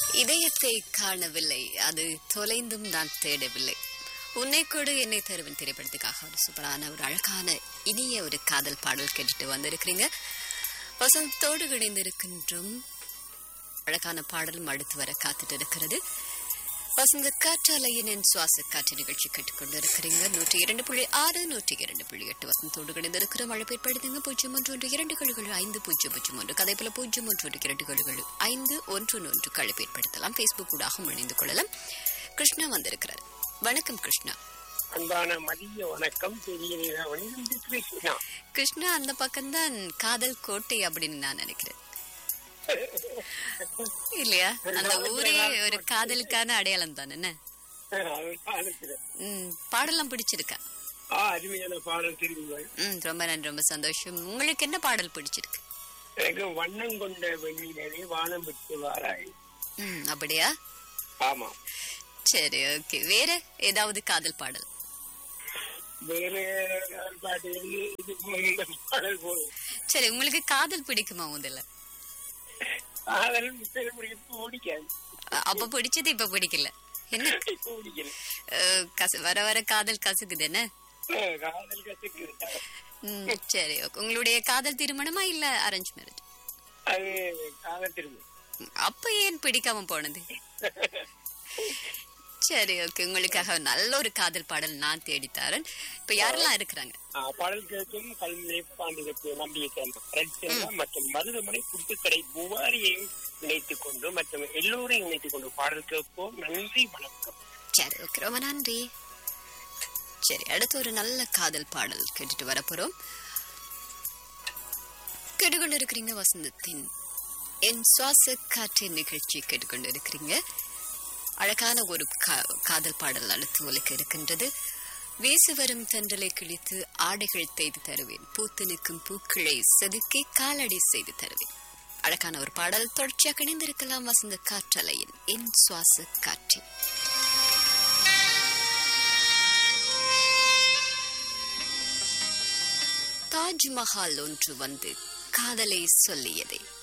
இதயத்தை காணவில்லை அது தொலைந்தும் நான் தேடவில்லை உன்னை கொடு என்னை தருவன் திரைப்படத்துக்காக ஒரு சூப்பரான ஒரு அழகான இனிய ஒரு காதல் பாடல் கேட்டுட்டு வந்திருக்கிறீங்க வசந்தத்தோடு இணைந்திருக்கின்றோம் அழகான பாடலும் அடுத்து வர காத்துட்டு இருக்கிறது வசந்த காற்றாலையின் என் சுவாச காற்று நிகழ்ச்சி கேட்டுக்கொண்டு இருக்கிறீங்க நூற்றி இரண்டு புள்ளி ஆறு நூற்றி இரண்டு புள்ளி எட்டு வசந்தோடு இணைந்திருக்கிற மழை பேர்படுத்துங்க பூஜ்ஜியம் ஒன்று ஒன்று இரண்டு கழுகள் ஐந்து பூஜ்ஜியம் பூஜ்ஜியம் ஒன்று கதை போல பூஜ்ஜியம் ஒன்று ஒன்று இரண்டு கழுகள் ஐந்து ஒன்று ஒன்று கழுப்பு ஏற்படுத்தலாம் ஃபேஸ்புக் ஊடாகவும் இணைந்து கொள்ளலாம் கிருஷ்ணா வந்திருக்கிறார் வணக்கம் கிருஷ்ணா அன்பான மதிய வணக்கம் பெரிய நிலவணி கிருஷ்ணா கிருஷ்ணா அந்த பக்கம்தான் காதல் கோட்டை அப்படின்னு நான் நினைக்கிறேன் இல்லையா அந்த ஊரே ஒரு காதலுக்கான அடையாளம் தானே என்ன ம், பாடலாம் பிடிச்சிருக்கா ஆ அருமையான பாடல் தெரியுங்கள் ம் ரொம்ப நன்றி ரொம்ப சந்தோஷம் உங்களுக்கு என்ன பாடல் பிடிச்சிருக்கு எனக்கு வண்ணம் கொண்ட வெண்ணிலே வானம் விட்டு வாராய் ம் அப்படியா ஆமா சரி ஓகே வேற ஏதாவது காதல் பாடல் வேற ஒரு பாட்டு இருக்கு. இது போதும், இந்த பாடல் போதும் சரி உங்களுக்கு காதல் பிடிக்குமா முதல்ல காதல் மிஸ்டர் பிடிக்க பிடிக்காது அ- அப்ப பிடிச்சது இப்ப பிடிக்கல என்ன இப்ப பிடிக்கல அஹ், கச வர வர காதல் கசுக்குது என்ன ஆ, காதல் கத்துக்கு ம், சரி okay. உங்களுடைய காதல் திருமணமா இல்ல அரேஞ்ச் மேரேஜ் அது காதல் திரும்ப அப்ப ஏன் பிடிக்காம போனது சரி ஓகே உங்களுக்காக நல்ல ஒரு காதல் பாடல் நான் தேடித்தாரன் இப்ப யாரெல்லாம் இருக்கிறாங்க ஆ, பாடல் கேட்கும் கல்வி பாண்டியத்தை நம்பிய சேர்ந்த பிரச்சனை மற்றும் மருதமனை புத்துக்கடை புவாரியையும் இணைத்துக் கொண்டு மற்றும் எல்லோரையும் இணைத்துக் கொண்டு பாடல் கேட்போம் நன்றி வணக்கம் சரி ஓகே ரொம்ப நன்றி சரி அடுத்து ஒரு நல்ல காதல் பாடல் கேட்டுட்டு வரப்போறோம் கேட்டுக்கொண்டு இருக்கிறீங்க வசந்தத்தின் என் சுவாச காற்றின் நிகழ்ச்சி கேட்டுக்கொண்டு இருக்கிறீங்க அழகான ஒரு கா- காதல் பாடல் அடுத்து ஒலிக்க இருக்கின்றது வீசு வரும் தென்றலை கிழித்து ஆடைகள் தேய்து தருவேன் பூத்து நிற்கும் பூக்களை செதுக்கி காலடி செய்து தருவேன் அழகான ஒரு பாடல் தொடர்ச்சியாக இணைந்திருக்கலாம் வசந்த காற்றலையின் என் சுவாச காற்றின் தாஜ்மஹால் ஒன்று வந்து காதலை சொல்லியதை